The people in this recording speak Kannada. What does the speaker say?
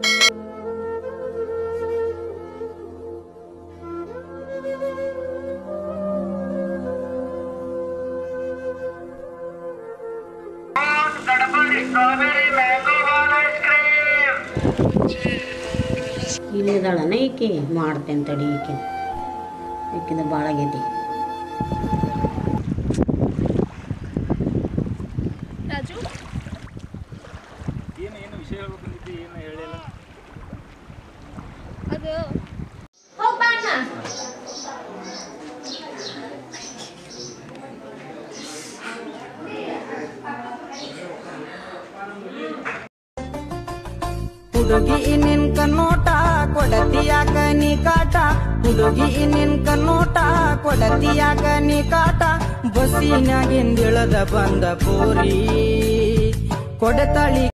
ಇಲ್ಲಿದಾಳನ ಈಕಿ ಮಾಡ್ತೇನೆ ತಡಿ ಈಕಿ ಈಕಿದ ಭಾಳ ಆಗೈತಿ ರಾಜು ಏನು ಏನು ವಿಷಯ ಹೇಳ್ಬೇಕಂದಿದ್ದಿ ಏನು ಹೇಳಿಲ್ಲ ಅದು ಹೋಗ್ ಬಾ ಅಣ್ಣ ಹುಡುಗಿ ನಿನ್ ಕನ್ನೋಟ ಕೊಡತಿಯಾಕ ನೀ ಕಾಟ ಹುಡುಗಿ ನಿನ್ ಕನ್ನೋಟ ಕೊಡತಿಯಾಕ ನೀ ಕಾಟ ಬಸ್ಸಿನಾಗಿಂದಿಳದ ಬಂದ ಪೋರಿ ಕೊಡತಳಿ